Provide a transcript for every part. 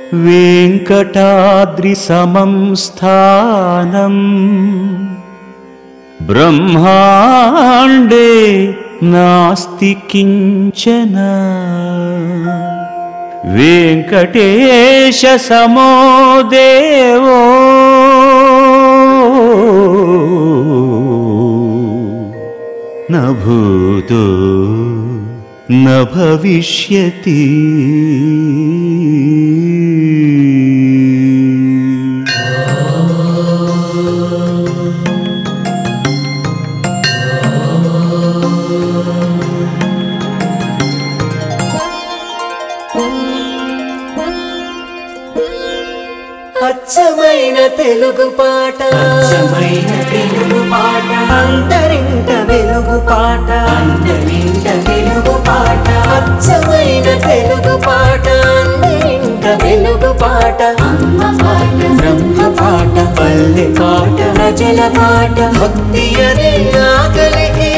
वेङ्कटाद्रिसमं स्थानम् ब्रह्माण्डे नास्ति किञ्चन वेङ्कटेशसमो देवो न भूतो न भविष्यति అచ్చమైన తెలుగు పాట అచ్చమైన తెలుగు పాట అంతరింట వెలుగు పాట అందరింట తెలుగు పాట అచ్చమైన తెలుగు పాట అందరింట వెలుగు పాట అమ్మ పాట బ్రహ్మ పాట పల్లె పాట ప్రజల పాట భక్తి అనే ఆకలికి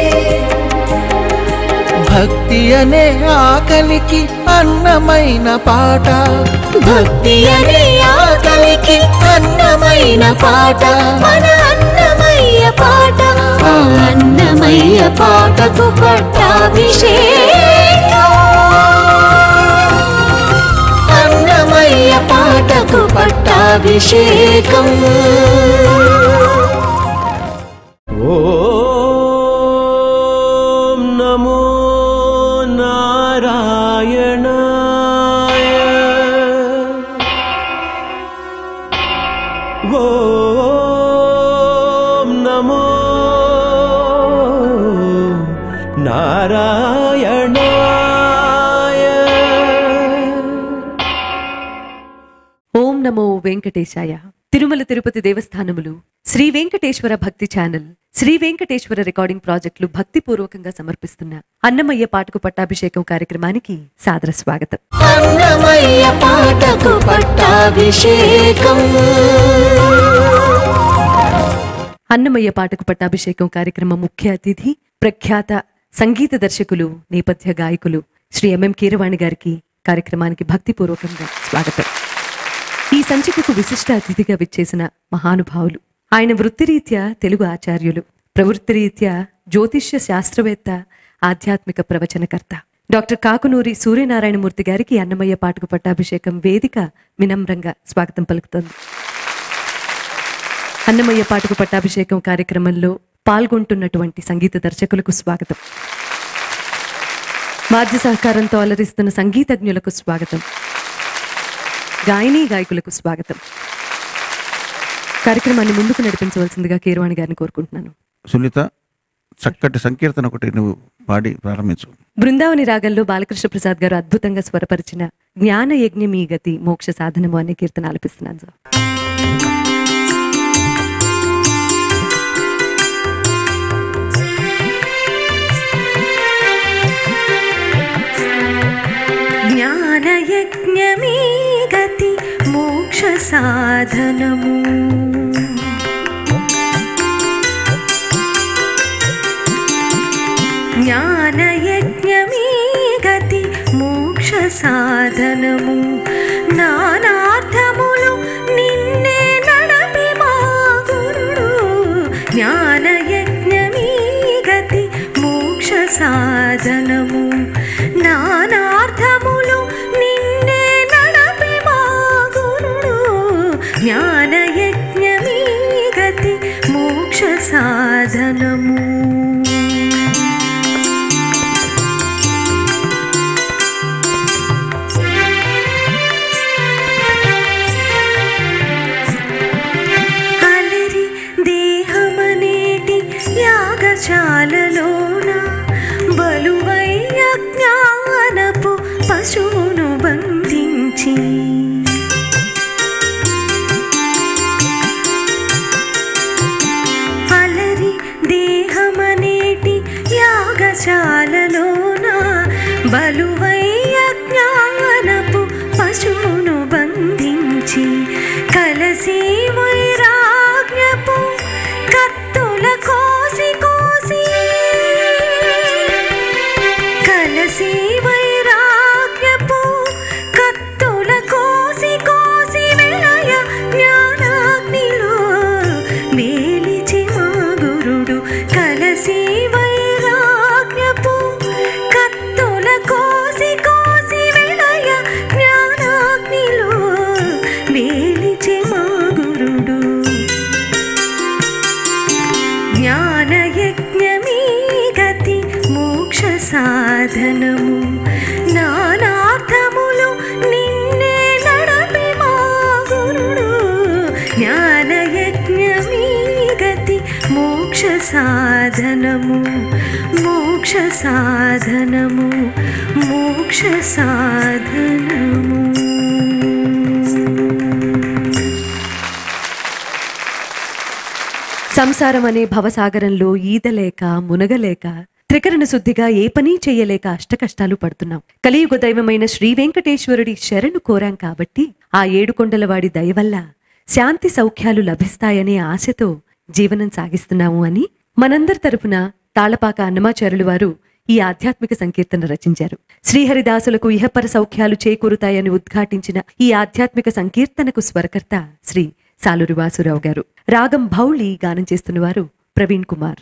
భక్తి అనే ఆకలికి అన్నమైన పాట భక్తి అనే ఆకలికి అన్నమైన పాట మన అన్నమయ్య పాట ఆ అన్నమయ్య పాటకు పట్టాభిషేకం అన్నమయ్య పాటకు పట్టాభిషేకం ॐ नमो नारायणाय ॐ नमो नारायणाय ఓం నమో వెంకటేశాయ తిరుమల తిరుపతి దేవస్థానములు శ్రీ వెంకటేశ్వర భక్తి ఛానల్ శ్రీ వెంకటేశ్వర రికార్డింగ్ ప్రాజెక్టులు భక్తిపూర్వకంగా సమర్పిస్తున్న అన్నమయ్య పాటకు పట్టాభిషేకం కార్యక్రమానికి సాదర స్వాగతం అన్నమయ్య పాటకు పట్టాభిషేకం అన్నమయ్య పాటకు పట్టాభిషేకం కార్యక్రమం ముఖ్య అతిథి ప్రఖ్యాత సంగీత దర్శకులు నేపథ్య గాయకులు శ్రీ ఎంఎం కీరవాణి గారికి కార్యక్రమానికి భక్తిపూర్వకంగా స్వాగతం ఈ సంచికకు విశిష్ట అతిథిగా విచ్చేసిన మహానుభావులు ఆయన వృత్తిరీత్యా తెలుగు ఆచార్యులు ప్రవృత్తిరీత్యా జ్యోతిష్య శాస్త్రవేత్త ఆధ్యాత్మిక ప్రవచనకర్త డాక్టర్ కాకునూరి సూర్యనారాయణమూర్తి గారికి అన్నమయ్య పాటకు పట్టాభిషేకం వేదిక వినమ్రంగా స్వాగతం పలుకుతోంది అన్నమయ్య పాటకు పట్టాభిషేకం కార్యక్రమంలో పాల్గొంటున్నటువంటి సంగీత దర్శకులకు స్వాగతం వాద్య సహకారంతో అలరిస్తున్న సంగీతజ్ఞులకు స్వాగతం గాయనీ గాయకులకు స్వాగతం కార్యక్రమాన్ని ముందుకు నడిపించవలసిందిగా కీరవాణి గారిని కోరుకుంటున్నాను సునీత చక్కటి సంకీర్తన ఒకటి నువ్వు పాడి ప్రారంభించు బృందావని రాగంలో బాలకృష్ణ ప్రసాద్ గారు అద్భుతంగా స్వరపరిచిన జ్ఞాన యజ్ఞమీ గతి మోక్ష సాధనము అనే కీర్తన ఆలపిస్తున్నాను సార్ జ్ఞానయజ్ఞమీ గతి మోక్ష సాధనము జ్ఞానయజ్ఞమీ గతి మోక్ష సాధనము నానార్థములు నిన్నే నడపి మా గురుడు జ్ఞానయజ్ఞమీ గతి మోక్ష సాధనము నానార్థములు నిన్నే నడపి మా గురుడు జ్ఞానయజ్ఞమీ గతి మోక్ష సాధనము అలరి దేహమనేటి యాగశాలలోన బలువయ్య జ్ఞానపు సాధనము మోక్ష సాధనము మోక్ష సాధనము సంసారం అనే భవసాగరంలో ఈదలేక మునగలేక త్రికరణ శుద్ధిగా ఏ పని చెయ్యలేక అష్టకష్టాలు పడుతున్నాం కలియుగ దైవమైన శ్రీ వెంకటేశ్వరుడి శరణు కోరాం కాబట్టి ఆ ఏడుకొండలవాడి దయ వల్ల శాంతి సౌఖ్యాలు లభిస్తాయనే ఆశతో జీవనం సాగిస్తున్నాము అని మనందరి తరపున తాళపాక అన్నమాచారులు వారు ఈ ఆధ్యాత్మిక సంకీర్తన రచించారు శ్రీహరిదాసులకు ఇహపర సౌఖ్యాలు చేకూరుతాయని ఉద్ఘాటించిన ఈ ఆధ్యాత్మిక సంకీర్తనకు స్వరకర్త శ్రీ సాలూరి వాసురావు గారు రాగం భౌళి గానం చేస్తున్నవారు ప్రవీణ్ కుమార్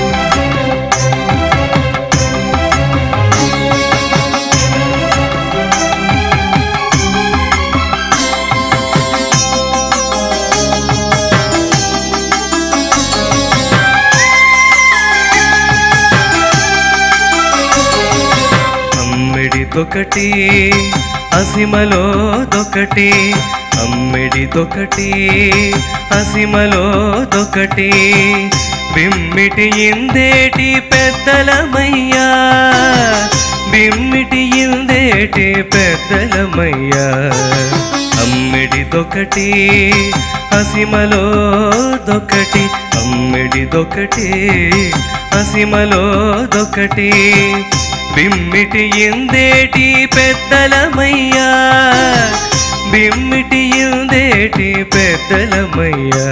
అమ్మిడిదొకటి అసిమలో దొకటి అమ్మిడిదొకటి అసిమలో దొకటి బిమ్మిటి ఇందేటి పెద్దలమయ్యా బిమ్మిటి ఇందేటి పెద్దలమయ్యా అమ్మిడిదొకటి అసిమలో దొకటి అమ్మిడిదొకటి అసిమలో దొకటి బిమ్మిటి ఇందేటి పెద్దలమయ్యా బిమ్మిటి ఇందేటి పెద్దలమయ్యా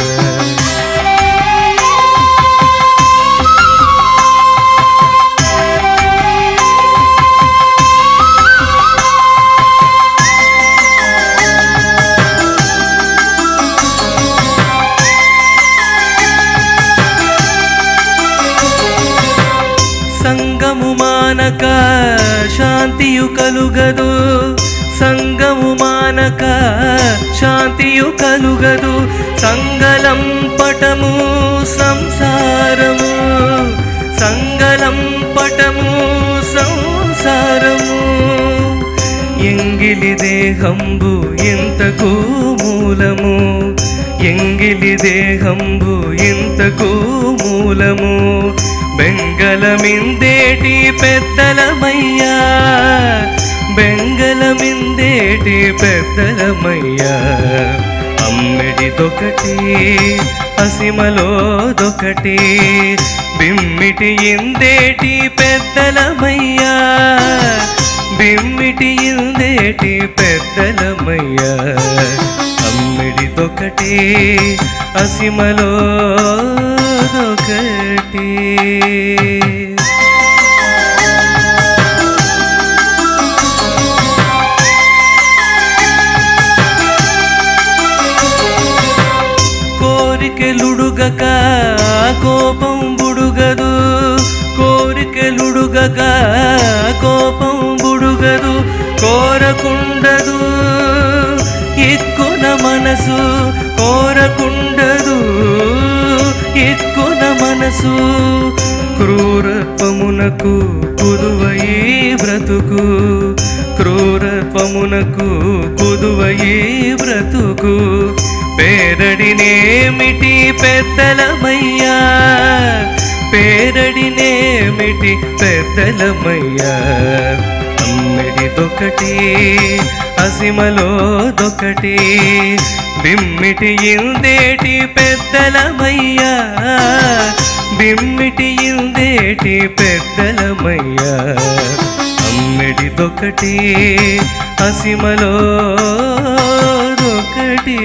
సంగము మానక శాంతియు కలుగదు సంగము మానక శాంతియు కలుగదు సంగలం పటము సంసారము సంగలం పటము సంసారము ఎంగిలి దేహంబు ఇంతకు మూలము ఎంగిలి దేహంబు ఇంతకు మూలము బెంగళమిందేటి పెద్దలమయ్యా బెంగళమిందేటి పెద్దలమయ్యా అమ్మిడిదొకటి అసిమలో దొకటి బిమ్మిటి ఇందేటి పెద్దలమయ్యా బిమ్మిటి ఇందేటి పెద్దలమయ్యా అమ్మిడిదొకటి అసిమలో దొకటి కోరికెలుడుగక కోపం బుడుగదు కోరికెలుడుగక కోపం బుడుగదు కోరకుండదు ఎక్కున మనసు కోరకుండదు ఎక్కున మనసు క్రూరత్వమునకు కుదువయి బ్రతుకు క్రూరత్వమునకు కుదువయి బ్రతుకు పేరడినేమిటి పెద్దలమయ్యా పేరడినేమిటి పెద్దలమయ్యా అమ్మిడిదొకటి అసిమలో దొకటి బిమ్మిటి ఇందేటి పెద్దలమయ్యా బిమ్మిటి ఇందేటి పెద్దలమయ్యా అమ్మిడిదొకటి అసిమలో దొకటి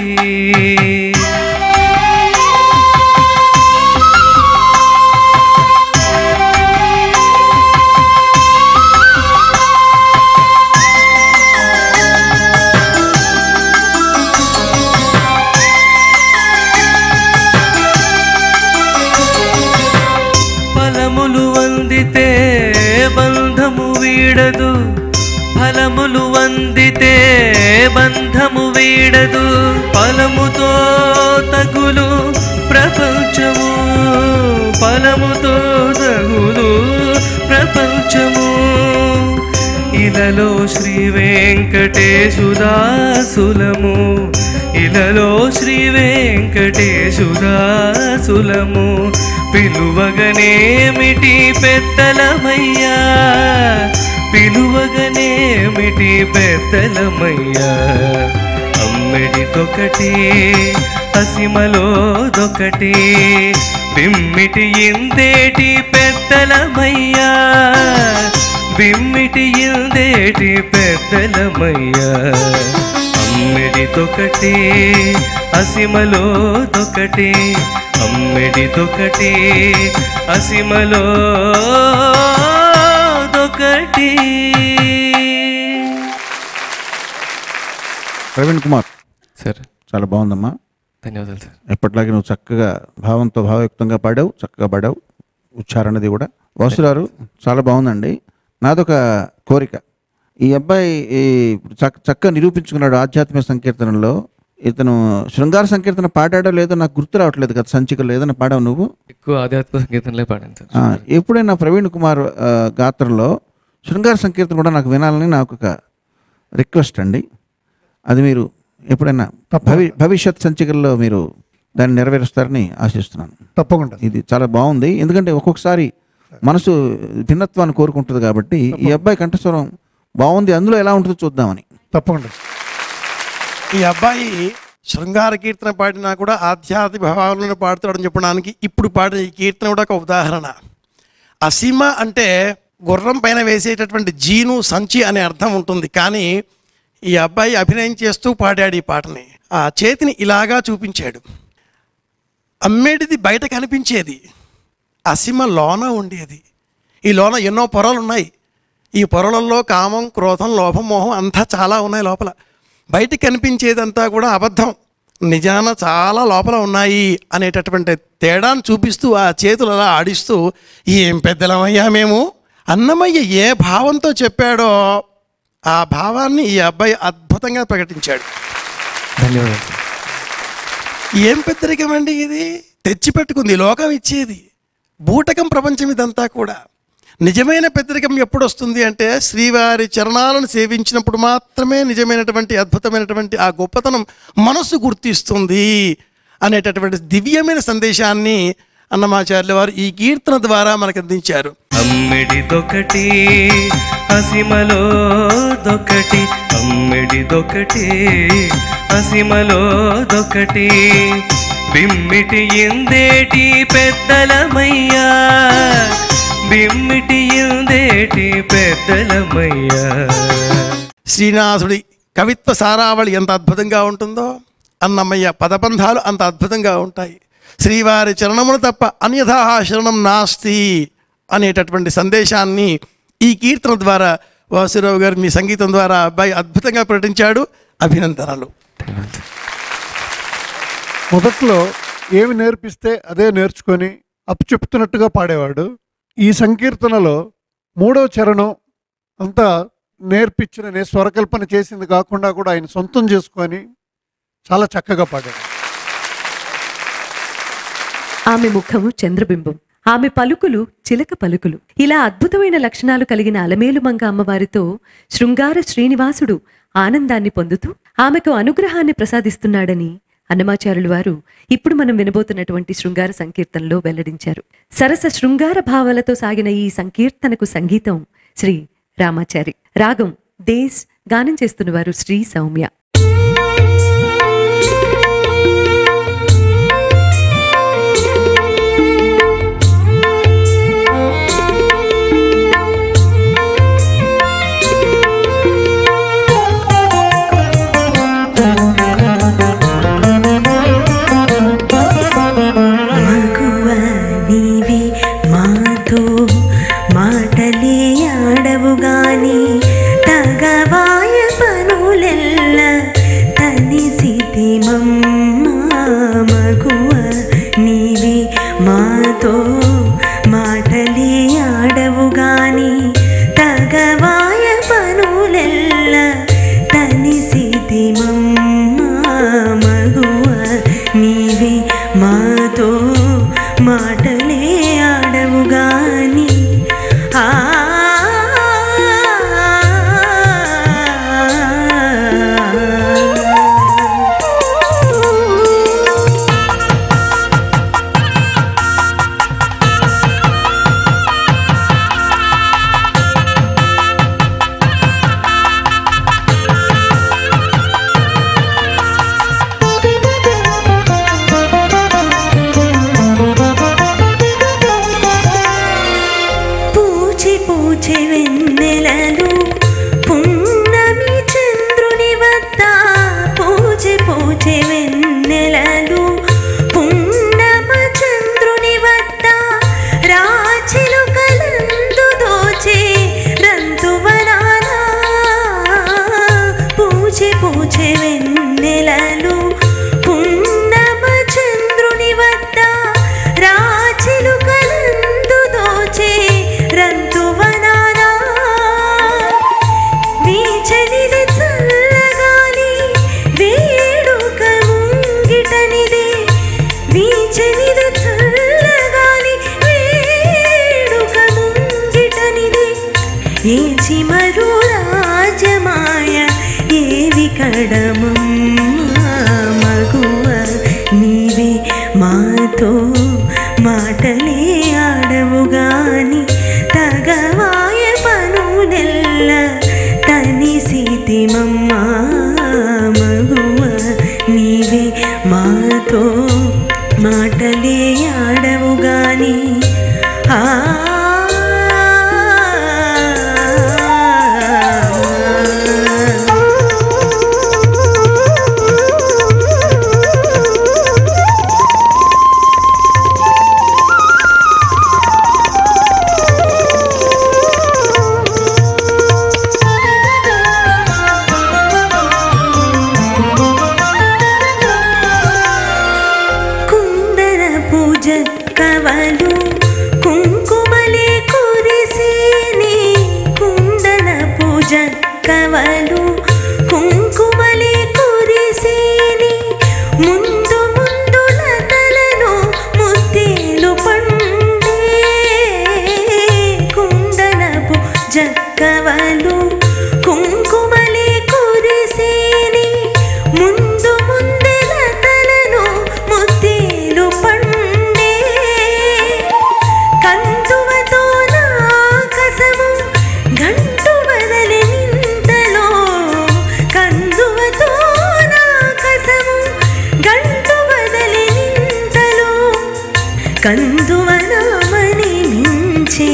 ఫలములు వందితే బంధము వీడదు ఫలములు వందితే బంధము వీడదు ఫలముతో తగులు ప్రపంచము ఫలముతో తగులు ప్రపంచము ఇలలో శ్రీ వెంకటేశుదాసులము ఇలలో శ్రీ వెంకటేశుదాసులము పిలువగనేమిటి పెద్దలమయ్యా పిలువగనేమిటి పెద్దలమయ్యా అమ్మిడిదొకటి అసిమలోదొకటి బిమ్మిటి ఇందేటి పెద్దలమయ్యా బిమ్మిటి ఇందేటి పెద్దలమయ్యా అమ్మిడిదొకటి అసిమలోదొకటి అమ్మిడిదొకటి అసిమలోదొకటి ప్రవీణ్ కుమార్ సార్ చాలా బాగుందమ్మా ధన్యవాదాలు సార్ ఎప్పటిలాగే నువ్వు చక్కగా భావంతో భావయుక్తంగా పాడావు చక్కగా పాడావు ఉచ్చారణది కూడా వాసురారు చాలా బాగుందండి నాదొక కోరిక ఈ అబ్బాయి ఈ చక్క చక్కగా నిరూపించుకున్నాడు ఆధ్యాత్మిక సంకీర్తనలో ఇతను శృంగార సంకీర్తన పాడాడో లేదో నాకు గుర్తు రావట్లేదు కదా సంచికలో ఏదైనా పాడావు నువ్వు ఎక్కువ ఆధ్యాత్మిక సంగీతంలో పాడాను సార్ ఆ, ఎప్పుడైనా ప్రవీణ్ కుమార్ ఆ, గాత్రంలో శృంగార సంకీర్తన కూడా నాకు వినాలని నాకు ఒక రిక్వెస్ట్ అండి అది మీరు ఎప్పుడైనా భవి భవిష్యత్ సంచికల్లో మీరు దాన్ని నెరవేరుస్తారని ఆశిస్తున్నాను తప్పకుండా ఇది చాలా బాగుంది ఎందుకంటే ఒక్కొక్కసారి మనసు భిన్నత్వాన్ని కోరుకుంటుంది కాబట్టి ఈ అబ్బాయి కంఠస్వరం బాగుంది అందులో ఎలా ఉంటుందో చూద్దామని తప్పకుండా ఈ అబ్బాయి శృంగార కీర్తన పాడినా కూడా ఆధ్యాత్మిక భావాలను పాడుతాడని చెప్పడానికి ఇప్పుడు పాడిన ఈ కీర్తన కూడా ఒక ఉదాహరణ అసీమ అంటే గుర్రం పైన వేసేటటువంటి జీను సంచి అనే అర్థం ఉంటుంది కానీ ఈ అబ్బాయి అభినయం చేస్తూ పాడాడు ఈ పాటని ఆ చేతిని ఇలాగా చూపించాడు అమ్మేడిది బయట కనిపించేది అసీమ లోన ఉండేది ఈ లోన ఎన్నో పొరలు ఉన్నాయి ఈ పొరలలో కామం క్రోధం లోభం మోహం అంతా చాలా ఉన్నాయి లోపల బయటికి కనిపించేదంతా కూడా అబద్ధం నిజాన చాలా లోపల ఉన్నాయి అనేటటువంటి తేడాను చూపిస్తూ ఆ చేతులు అలా ఆడిస్తూ ఏం పెద్దలమయ్యా మేము అన్నమయ్య ఏ భావంతో చెప్పాడో ఆ భావాన్ని ఈ అబ్బాయి అద్భుతంగా ప్రకటించాడు ధన్యవాదాలు సార్ ఏం పెద్దరికం అండి ఇది తెచ్చిపెట్టుకుంది లోకం ఇచ్చేది బూటకం ప్రపంచం ఇదంతా కూడా నిజమైన పెద్దరికం ఎప్పుడు వస్తుంది అంటే శ్రీవారి చరణాలను సేవించినప్పుడు మాత్రమే నిజమైనటువంటి అద్భుతమైనటువంటి ఆ గొప్పతనం మనసు గుర్తిస్తుంది అనేటటువంటి దివ్యమైన సందేశాన్ని అన్నమాచార్యుల వారు ఈ కీర్తన ద్వారా మనకు అందించారు అమ్మిడిదొకటి అసిమలోదొకటి అమ్మిడిదొకటి అసిమలోదొకటి బిమ్మిటి ఇందేటి పెద్దలమయ్యా బిమ్మిటి ఇందేటి పెద్దలమయ్యా శ్రీనాథుడి కవిత్వ సారావళి ఎంత అద్భుతంగా ఉంటుందో అన్నమయ్య పదబంధాలు అంత అద్భుతంగా ఉంటాయి శ్రీవారి చరణములు తప్ప అన్యథా శరణం నాస్తి అనేటటువంటి సందేశాన్ని ఈ కీర్తన ద్వారా వాసురావు గారు మీ సంగీతం ద్వారా అబ్బాయి అద్భుతంగా ప్రకటించాడు అభినందనలు మొదట్లో ఏమి నేర్పిస్తే అదే నేర్చుకొని అప్పు చెప్తున్నట్టుగా పాడేవాడు ఈ సంకీర్తనలో మూడవ చరణం అంతా నేర్పించిన నే స్వరకల్పన చేసింది కాకుండా కూడా ఆయన సొంతం చేసుకొని చాలా చక్కగా పాడాడు ఆమె ముఖము చంద్రబింబం ఆమె పలుకులు చిలక పలుకులు ఇలా అద్భుతమైన లక్షణాలు కలిగిన అలమేలుమంగ అమ్మవారితో శృంగార శ్రీనివాసుడు ఆనందాన్ని పొందుతూ ఆమెకు అనుగ్రహాన్ని ప్రసాదిస్తున్నాడని అన్నమాచారులు వారు ఇప్పుడు మనం వినబోతున్నటువంటి శృంగార సంకీర్తనలో వెల్లడించారు సరస శృంగార భావాలతో సాగిన ఈ సంకీర్తనకు సంగీతం శ్రీ రామాచారి రాగం దేశ్ గానం చేస్తున్నవారు శ్రీ సౌమ్య మగువ నీవే మాతో మాటలే ఆడవు గాని తగవాయ పనులెల్ల తనిసితి మమ్మ పూచె వెన్నెలలు పున్నమ చంద్రుని వద్ద రాచిలుకలందు దోచే రంతువనానా వీచనిది చల్లగాలి వేడుక ముంగిటనిదే వీచనిది చల్లగాలి వేడుక ముంగిటనిదే ఏ చిమరు రాజమాయ ఏవి కడమమ్మా మగువ నీవే మాతో మాటలే ఆడవు గాని తగవాయ పనులెల్ల తనిసితి మమ్మా మగువ నీవే మాతో మాటలే ఆడవు గాని ఆ కుందన పూజ కవలు కుంకుమలే కురిసేని కుందన పూజ కవలు కుంకుమలే కురిసేని ముందు ముందు లతలను ముత్తేలు పండే కుందన పూజ కవలు కుంకుమలే కురిసేని ముందు ముందే లతలను ముత్తేలు పండే కందువతో నా కసము గంటు బదలి నింతలో కందువతో నా కసము గంటు బదలి నింతలో కందువనామని మించి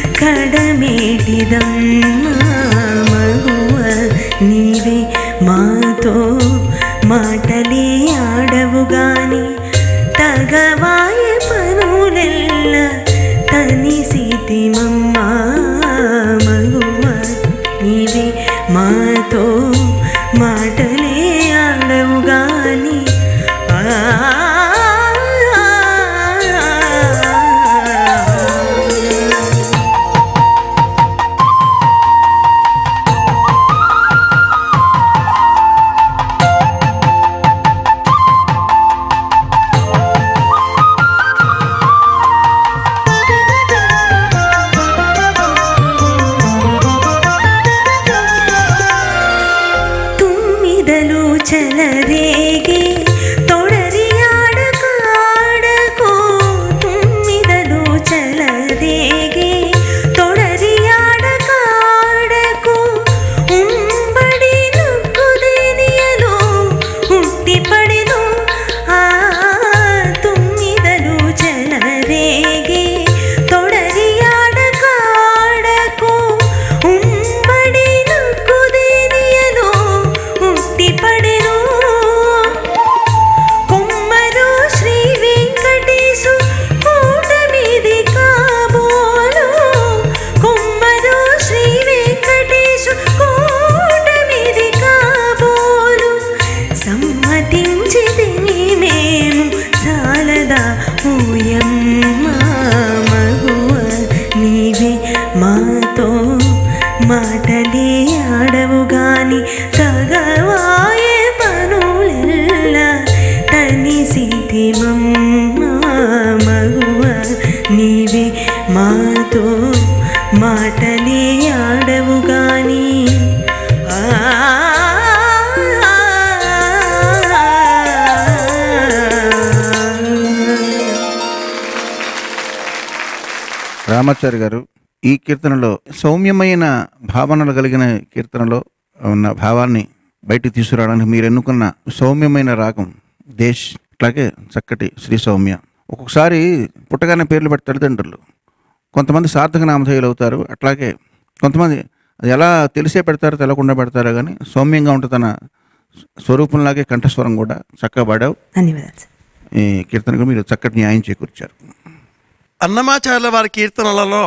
కడమేటిదమ్మా మగువ నీవే మాతో మాటలే ఆడవు గాని తగవాయ పనులెల్ల తనిసితి మమ్మా మగువ నీవే మాతో మాటలే ఆడవు గాని ఆ ತುಮ್ಮಿದಲು ಚಲರೇಗೆ ತೊಡರಿಯಾಡ ಕಾಡಕೋ ತುಮ್ಮಿದಲು ಚಲರೇಗೆ ತೊಡರಿಯಾಡ ಕಾಡಕೋ ಉಂಬಡಿ ನುಗ್ಗುದೇನಿಯಲು ಹುಟ್ಟಿ ಪಡೆದು ಆ ತುಮ್ಮಿದಲು ಚಲರೇಗೆ ತೊಡರಿಯಾಡ ಕಾಡಕೋ ಉಂಬಡಿ ನುಗ್ಗುದೇನಿಯಲು ಹುಟ್ಟಿ ಪಡೆದು కొమ్మరు శ్రీ వెంకటేశు కూటమిది కాబోలు కొమ్మరు శ్రీ వెంకటేశు కూటమిది కాబోలు సమ్మతించిది మేము చాలదా ఊయమ్మ మగువ నీవే మాతో మాటలే ఆడవు గాని తగవాయే పనులెల్ల తనిసితి మమ్మా మగువ నీవే మాతో మాటలే ఆడవు గాని ఆ రామాచారి గారు ఈ కీర్తనలో సౌమ్యమైన భావనలు కలిగిన కీర్తనలో ఉన్న భావాన్ని బయటికి తీసుకురావడానికి మీరు ఎన్నుకున్న సౌమ్యమైన రాగం దేశ్ అట్లాగే చక్కటి శ్రీ సౌమ్య ఒక్కొక్కసారి పుట్టగానే పేర్లు పెట్టి తల్లిదండ్రులు కొంతమంది సార్థక నామధేయులు అవుతారు అట్లాగే కొంతమంది అది ఎలా తెలిసే పెడతారో తెలకుండా పెడతారో కానీ సౌమ్యంగా ఉంటుంది తన స్వరూపంలాగే కంఠస్వరం కూడా చక్కగా పాడావు ధన్యవాదాలు సార్. ఈ కీర్తనకు మీరు చక్కటి న్యాయం చేకూర్చారు అన్నమాచార్యుల వారి కీర్తనలలో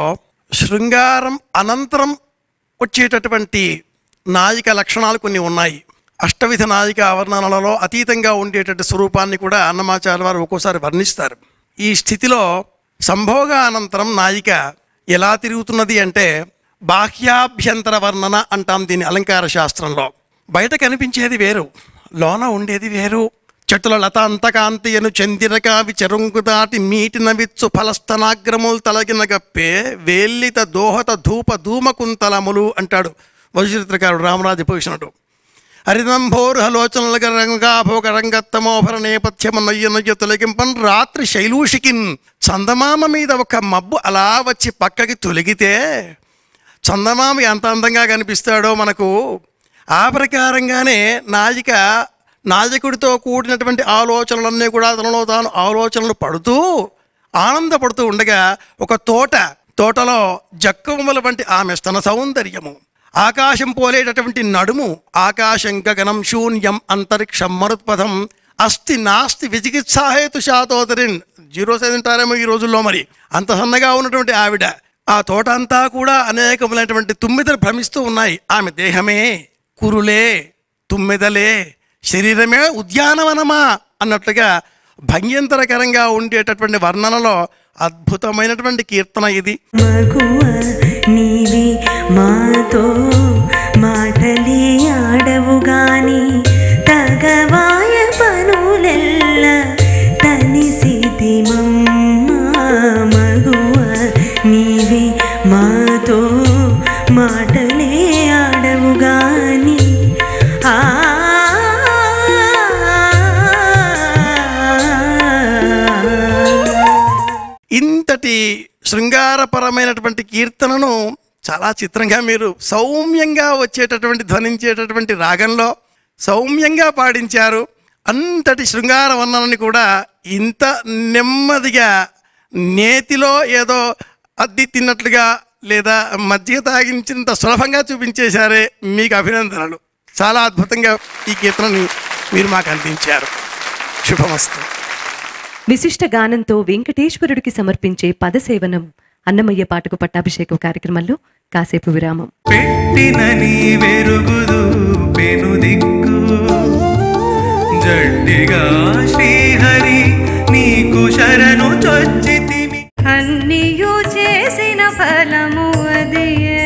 శృంగారం అనంతరం వచ్చేటటువంటి నాయిక లక్షణాలు కొన్ని ఉన్నాయి అష్టవిధ నాయిక ఆవరణాలలో అతీతంగా ఉండేటటువంటి స్వరూపాన్ని కూడా అన్నమాచార్య వారు ఒక్కోసారి వర్ణిస్తారు ఈ స్థితిలో సంభోగ అనంతరం నాయిక ఎలా తిరుగుతున్నది అంటే బాహ్యాభ్యంతర వర్ణన అంటాం దీని అలంకార శాస్త్రంలో బయట కనిపించేది వేరు లోన ఉండేది వేరు చెట్టుల లత అంతకాంతియను చందిరకావి చెరుంగు దాటి మీటిన విచ్చు ఫలస్తనాగ్రములు తలగిన గప్పే వేల్లిత దోహత ధూప ధూమకుంతలములు అంటాడు వజుచిత్రకారుడు రామరాజు భూషణుడు హరిదంభోర్హలోచనలుగ రంగాభోగ రంగత్తమోభర నేపథ్యము నయ్య నయ్య తొలగింపన్ రాత్రి శైలూషికిన్ చందమామ మీద ఒక మబ్బు అలా వచ్చి పక్కకి తొలగితే చందమామ ఎంత అందంగా కనిపిస్తాడో మనకు ఆ ప్రకారంగానే నాయిక నాయకుడితో కూడినటువంటి ఆలోచనలన్నీ కూడా తనలో తాను ఆలోచనలు పడుతూ ఆనందపడుతూ ఉండగా ఒక తోట తోటలో జక్కముల వంటి ఆమె స్తన సౌందర్యము ఆకాశం పోలేటటువంటి నడుము ఆకాశం గగనం శూన్యం అంతరిక్షం మరుత్పథం అస్థి నాస్తి విచికిత్సాహేతు శాతోదరిన్ జీరో సైజ్ అంటారేమో ఈ రోజుల్లో మరి అంత సన్నగా ఉన్నటువంటి ఆవిడ ఆ తోట అంతా కూడా అనేకములైనటువంటి తుమ్మిదలు భ్రమిస్తూ ఉన్నాయి ఆమె దేహమే కురులే తుమ్మెదలే శరీరమే ఉద్యానవనమా అన్నట్లుగా భంగ్యంతరకరంగా ఉండేటటువంటి వర్ణనలో అద్భుతమైనటువంటి కీర్తన ఇది మగువ నీవే మాతో మాటలే ఆడవు గాని తగవాయ పనులెల్ల తనిసితి మగువ నీవే మాతో మాటలే ఆడవు గాని ఆ ఇంతటి శృంగారపరమైనటువంటి కీర్తనను చాలా చిత్రంగా మీరు సౌమ్యంగా వచ్చేటటువంటి ధ్వనించేటటువంటి రాగంలో సౌమ్యంగా పాడించారు అంతటి శృంగార వర్ణనని కూడా ఇంత నెమ్మదిగా నేతిలో ఏదో అద్ది తిన్నట్లుగా లేదా మజ్జిగ తాగించినంత సులభంగా చూపించేశారే మీకు అభినందనలు చాలా అద్భుతంగా ఈ కీర్తనని మీరు మాకు అందించారు శుభమస్తు విశిష్ట గానంతో వెంకటేశ్వరుడికి సమర్పించే పదసేవనం అన్నమయ్య పాటకు పట్టాభిషేకం కార్యక్రమంలో కాసేపు విరామం పెట్టిన నీ వెరుగుదు పెను దిక్కు జడ్డిగా శ్రీహరి నీకు శరణు చొచ్చితిమి అన్నియు చేసిన ఫలము అదియే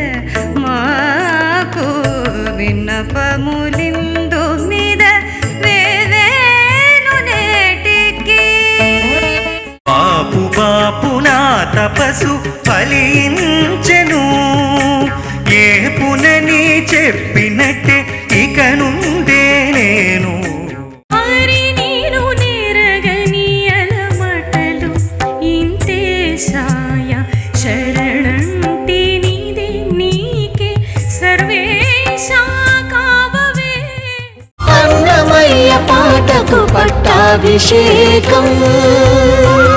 మాకు విన్నపములిందు మీద వేవేను నేటికి బాపు బాపు నా తపసు ఫలించెను ఏ పునని చెప్పినట్టే ఇక నుండే నేను హరి నీరు నెరగని అలమటలు ఇంతే సాయ శరణంటి నీదే నీకే సర్వేశా కావవే అన్నమయ్య పాటకు పట్టాభిషేకం